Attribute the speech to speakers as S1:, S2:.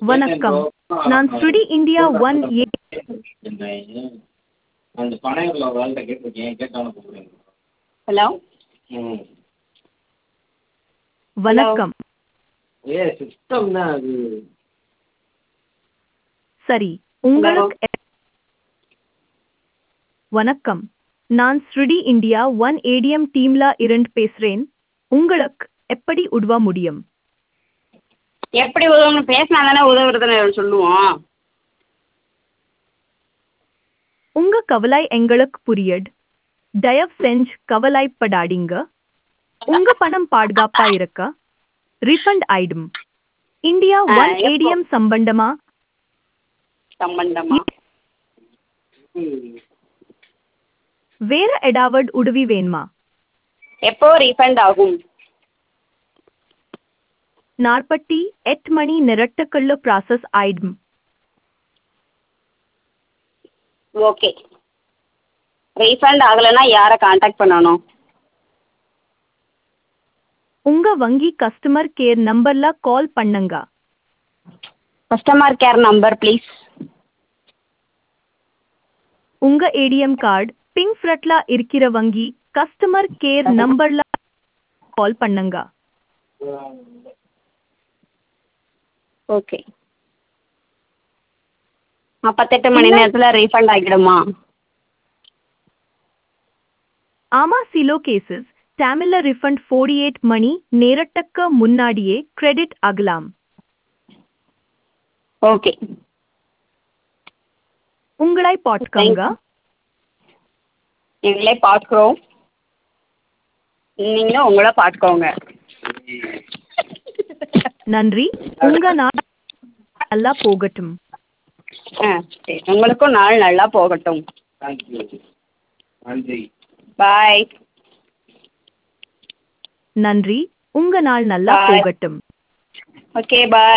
S1: வணக்கம் நான் ஸ்ருடி இந்தியா ஒன் ஏ
S2: அந்த பனையூரில் ஒரு ஆள்கிட்ட கேட்டிருக்கேன் கேட்டவனை கூப்பிடுங்க
S3: ஹலோ
S2: ம்
S1: வணக்கம்
S2: ஏ சிஸ்டம் தான் அது
S1: சரி உங்களுக்கு எ- வணக்கம் நான் ஸ்ருடி இந்தியா ஒன் ஏடிஎம் டீம்ல இருந்து பேசுறேன் உங்களுக்கு எப்படி உதவ முடியும்
S3: எப்படி உதவணும் பேசினா தானே உதவுறதுன்னு சொல்லுவோம்
S1: உங்க கவலை எங்களுக்கு புரியுது தயவு செஞ்சு கவலைப்படாதீங்க உங்க பணம் பாதுகாப்பா இருக்க ரிஃபண்ட் ஆயிடும் இந்தியா
S3: ஆ,
S1: ஒன்
S3: எப்போ?
S1: ஏடிஎம் சம்பந்தமா
S3: சம்பந்தமா
S1: வேற ஏதாவது உதவி வேணுமா
S3: எப்போ ரீஃபண்ட் ஆகும்
S1: நாற்பத்தி எட்டு மணி நிரட்டுக்குள்ள ப்ராசஸ் ஆயிடும்
S3: ஓகே ரீஃபண்ட் ஆகலைன்னா யாரை காண்டாக்ட் பண்ணணும்
S1: உங்க வங்கி கஸ்டமர் கேர் நம்பர்ல கால் பண்ணுங்க
S3: கஸ்டமர் கேர் நம்பர் ப்ளீஸ்
S1: உங்க ஏடிஎம் கார்டு பிங்க் ஃப்ரட்ல இருக்கிற வங்கி கஸ்டமர் கேர் நம்பர்ல கால் பண்ணுங்க
S3: ஓகே நாற்பத்தெட்டு மணி
S1: என்ன?
S3: நேரத்தில் ரீஃபண்ட் ஆகிடுமா
S1: ஆமா சிலோ கேசஸ் தமிழ்ல ரிஃபண்ட் 48 எயிட் மணி நேரத்துக்கு முன்னாடியே கிரெடிட் ஆகலாம்
S3: ஓகே
S1: உங்களை பாட்காங்க
S3: எங்களே பார்க்குறோம் நீங்களும் உங்களை பார்த்துக்கோங்க
S1: நன்றி உங்க நாள் நல்லா போகட்டும்
S3: ஆ சரி உங்களுக்கும் நாள் நல்லா போகட்டும்
S2: தேங்க்யூ நன்றி
S3: பாய்
S1: நன்றி உங்க நாள் நல்லா
S3: Bye.
S1: போகட்டும்
S3: ஓகே பாய்